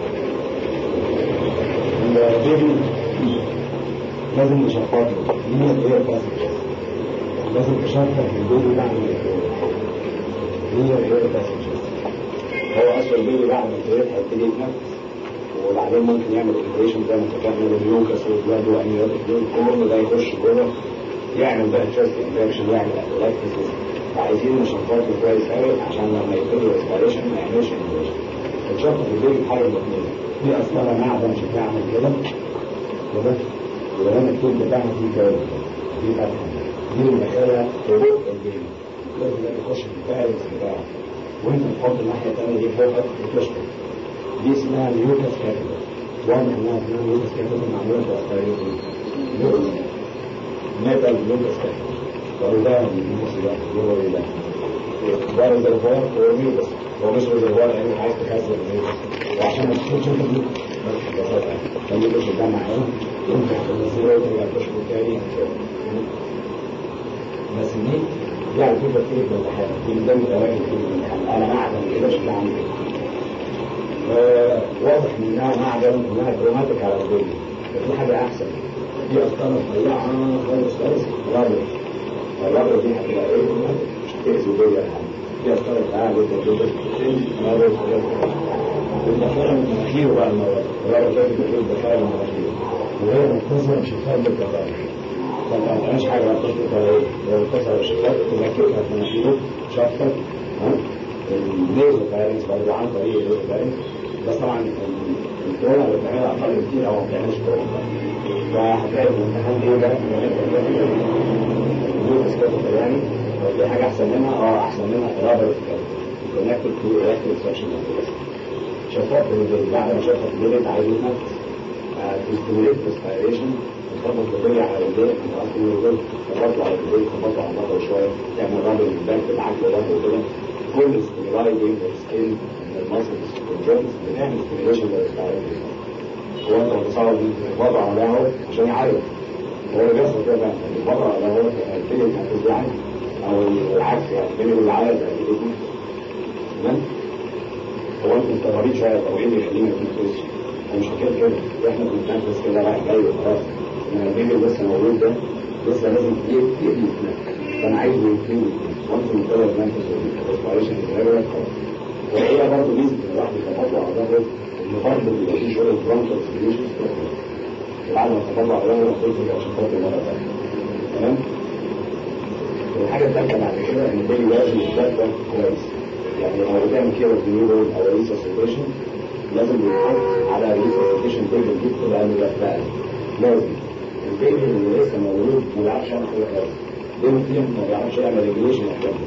البيبي لازم نشفطه هي الاير باسج لازم تشفط البيبي بعد ما هي الاير باسج هو اصلا البيبي بعد ما يتولد هيبتدي يتنفس وبعدين ممكن يعمل اوبريشن زي ما اتفقنا باليوكس والبلاد واميوتيك كل ده يخش جوه يعمل بقى تشست انفكشن يعمل اتلاكتيسيس فعايزين نشفطه كويس قوي عشان لما يبتدي ريسبيريشن ما يعملش انفكشن الشفط البيبي بحاجه الاثنين دي اصلا معدن مش بتعمل كده كده وهنا الكود بتاعها فيه كده دي فتحه دي المساله فوق البيبي لازم تخش في الفارس بتاعه وانت تحط الناحيه الثانيه دي فوقك وتشفط دي اسمها نيوكاس كاتبر واضح انها اسمها نيوكاس كاتبر معموله في اسرائيل ميتال نيوكاس كاتبر وده النص ده جوه ايه ده ده ريزرفوار هو نيوكاس هو مش ريزرفوار يعني عايز تخزن نيوكاس وعشان تشوف دي بس ببساطه لما يبقى الجامعه اهو ينفع تنزله وترجع تشوفه تاني بس دي دي على فكره كتير في الامتحان دي من ضمن الاماكن كتير في الامتحان انا معدن كده شكلها عامل كده واضح من انها معدن انها كروماتيك على الدنيا في حاجه احسن دي اصلا رفيعه خالص خالص رابط الرابط دي هتبقى ايه مش هتأذي بيا دي اصلا رفيعه جدا جدا رابط والدخله من المناخير بقى المرة الرابط ده بيقول الدخله من المناخير وهي متصله مش هتفهم بالكفايه فما تعملش حاجه بقى تشوف ولا ايه لو كسر الشفاف تركبها في مناخيره شفط الليزر فارنس برضه عن طريق الليزر فارنس بس طبعا الكورونا اللي بتعملها اقل كتير او ما بتعملش كورونا فهتلاقي في الامتحان ايه ده يعني لو في حاجه احسن منها اه احسن منها رابر كونكتد تو الكتريك سكشن شفاف بعد ما شفت الليل عايز يتنفس تستمريت ريسبيريشن تخبط الدنيا على رجليك تحط الرجل تخبطوا على رجليك تخبطوا على البطل شويه تعمل رابر الباك بالعكس ده وكده كل ستيمولاي بين السكين الماسلز والجوينتس بنعمل ستيميليشن للريسبيريشن هو انت متصور وضع على هو عشان يعيط هو اللي بيحصل كده بقى الوضع على هو هيبتدي يتنفس يعني او العكس يعني بين اللي عيط يعني تمام هو انت انت مريض شويه او ايه اللي يخليني اتنفس مش حكايه كده احنا بنتنفس كده رايح جاي وخلاص انا البيبي لسه مولود ده لسه لازم يبتدي فانا عايزه يبتدي وانت مضطر تنفس والريسبيريشن الريجولار خلاص وهي برضه ميزه الواحد يتطلع على ظهره ان برضه بيبقى في شويه برونكال سيريشن بعد ما تطلع على ظهره ترجع عشان خاطر مره ثانيه تمام الحاجه الثالثه بعد كده ان البيبي لازم يتغذى كويس يعني لو بتعمل كده بنيورو او ريسوسيتيشن لازم يتحط على ريسوسيتيشن تيبل دي تبقى مدفئه لازم البيبي اللي لسه مولود ما بيعرفش يعمل حاجه خالص بيبي فيهم ما بيعرفش يعمل ريجوليشن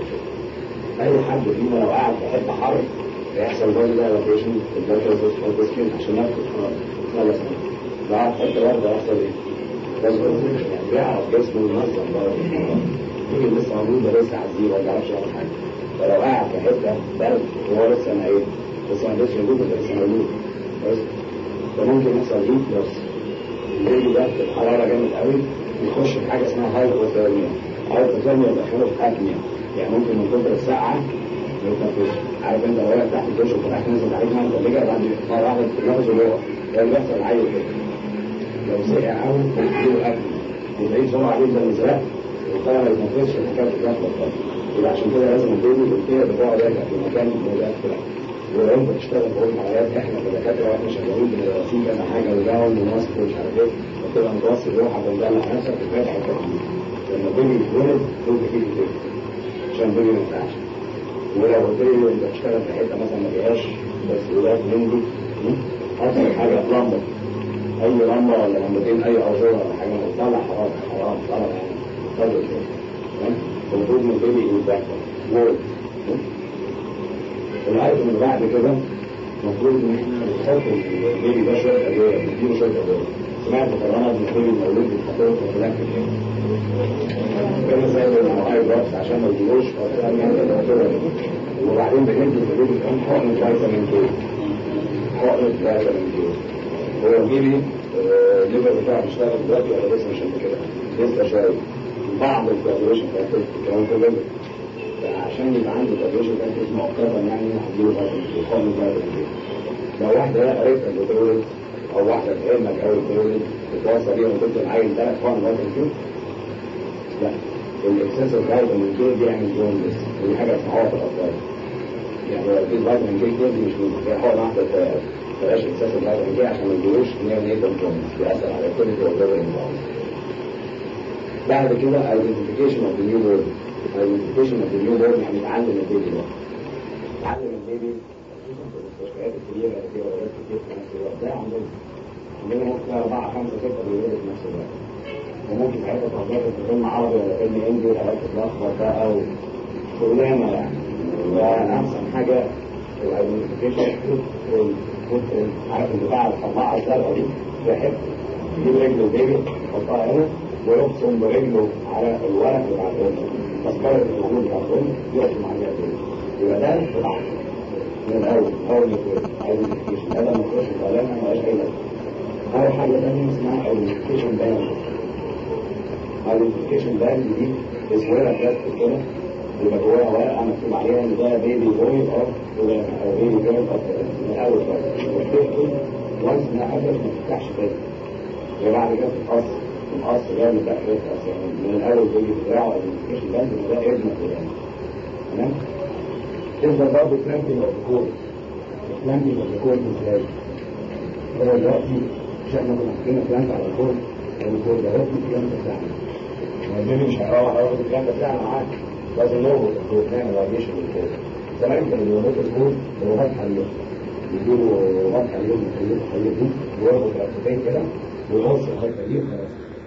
اي حد فينا لو قاعد في حته حر هيحصل برضه ده روتيشن في البلد سكين عشان ياخد خلاص لو قاعد في حته برضه هيحصل ايه؟ لازم يعني بيعرف جسمه ينظم برضه يجي لسه مولود ده لسه عزيز ما بيعرفش يعمل حاجه فلو قاعد في حته برد وهو لسه ما ايه لسه ما عندوش وجود ولا لسه مولود بس فممكن يحصل هيت بس الليل ده في الحراره جامد قوي يخش في حاجه اسمها هايبوثيرميا هايبوثيرميا يدخله في اكنيا يعني ممكن من كتر السقعه ما يتنفسش عارف انت لو واقف تحت الدش وفتحت نزل عليك ميه متلجه بعد مره واحده تتنفس ويقع ده اللي بيحصل عيل كده لو سقع قوي يديله اكل وتلاقيه بسرعه جدا مزرق وطبعا ما يتنفسش الحكايه بتاعته خالص يبقى عشان كده لازم البيبي البكتيريا بتقعد يرجع في مكان موجود كده ولو انت بتشتغل في الحياه احنا كدكاتره واحنا شغالين بنرسم كذا حاجه وداون وماسك ومش عارف ايه وتبقى متوسط روحك ومدلع نفسك وفاتح التكليف لما البيبي يتولد تقول كده كده عشان البيبي ما ينفعش ولو قلت لي انت بتشتغل في حته مثلا ما فيهاش تسهيلات من دي اكتر حاجه لمبه اي لمبه ولا لمبتين اي اباجوره ولا حاجه طالع حرام حرام طالع يعني طالع كده المفروض ان البيبي يتذكر وورد العارف من بعد كده المفروض ان احنا بنحط البيبي ده شويه ادويه بنديله شويه ادويه سمعت قرارات ان البيبي المولود بيتحط له كلام كتير كان زي الاي بوكس عشان ما يجيبوش وبعدين بندي البيبي كمان حقن فيتامين كي حقن فيتامين كي هو البيبي الليفر بتاعه بيشتغل دلوقتي ولا لسه مش قد كده؟ لسه شويه بعض الكوابريشن بتاعت الكلام كله عشان يبقى عنده كوابريشن بتاعت مؤقتا يعني هتجيله فيتامين كي لو واحده قريت البترول او واحده تهمك قوي البترول تتواصل بيها وتقول العيل ثلاث حقن فيتامين كي لا الاكسس الفيتامين كي بيعمل جوندس ودي حاجه بتعوض الاطفال يعني لو في فيتامين كي كتير دي مش هي حقن واحده بلاش اكسس الفيتامين كي عشان ما يجيلوش نير نيتال جوندس بيأثر على الكواليتي والليفر بعد كده identification of the new born identification of the new born يعني تعلم البيبي ده تعلم البيبي خصوصا في المستشفيات الكبيرة اللي فيها ولاد كتير في نفس الوقت ده عندنا عندنا ممكن أربعة خمسة ستة بيولدوا في نفس الوقت وممكن ساعتها تحضر في فيلم عربي ولا فيلم هندي ولا تتلخبط بقى أو شغلانة يعني وأحسن حاجة الايدنتيفيكيشن عارف البتاع الطباعة الزرقاء دي بحب يجيب رجل البيبي يحطها هنا ويبصم برجله على الورق بتاع الأم تذكرة الوجود بتاع الأم يقسم عليها كده يبقى ده بتاع من الأول أول ما يتولد ايدنتيفيكيشن هذا ما يخش الإعلان ما لهاش أي لازمة أول حاجة ثانية اسمها ايدنتيفيكيشن باند ايدنتيفيكيشن باند دي اسمها بلاستيك كده يبقى جواها ورقة مكتوب عليها إن ده بيبي بوي أو أو بيبي جيرل أو من الأول خالص وتقفل وانس إنها قفلت ما تفتحش تاني وبعد كده تتقص القص جامد بقى يتقص يعني من الأول بيجي بتاعه الايدنتيفيكيشن باند إن ده ابنك يعني تمام؟ تفضل برضه بلانتنج أوف كور بلانتنج أوف كور إزاي؟ هو دلوقتي مش احنا كنا حاطين بلانت على الكور الكور ده هو في بلانت بتاعنا يعني مش هيروح هياخد الكلام ده بتاعنا معاك لازم نربط الخوف نعمل راديشن للخوف زمان كانوا بيربطوا الخوف بلغات حلوه يجيبوا لغات حلوه يخليهم يخليهم ويربط رقبتين كده ويغص الحته دي خلاص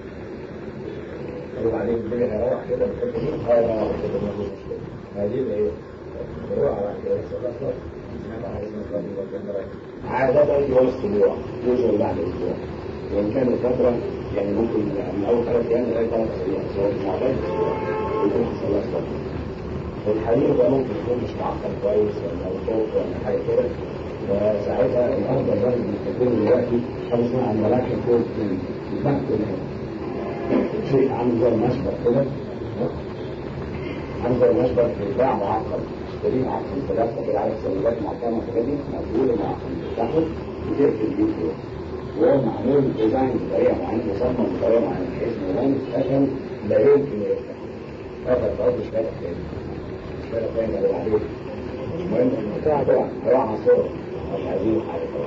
وبعدين الدنيا هيروح كده بالحته دي اه لا كده ما فيش مشكله هذه اللي هي بروح على كده خلاص عادة يوم الأسبوع يوجد بعد أسبوع وإن كان الفترة يعني ممكن من أول ثلاث أيام لغاية ثلاث أسابيع سواء معتاد أسبوع يكون حصل لها ستوب والحرير ده ممكن يكون مش معقد كويس ولا صوت ولا حاجة كده وساعتها الأفضل بقى اللي بيستخدمه دلوقتي حاجة اسمها عملاك الكود البنك شيء عامل زي المشبك كده عامل زي المشبك بيتباع معقد تشتريه معقد ثلاثة كده عارف سلولات معقمة كده دي مقبولة معقد تاخد وتقفل بيه كده وهو معمول ديزاين بطريقة معينة مصمم بطريقة معينة بحيث إن هو يتقفل لا يمكن يفتح قفل برضه مش فاتح تاني مش فاتح تاني اللي بعدين مش مهم البتاع طبعا هيقع على الصور مش عايزين حاجة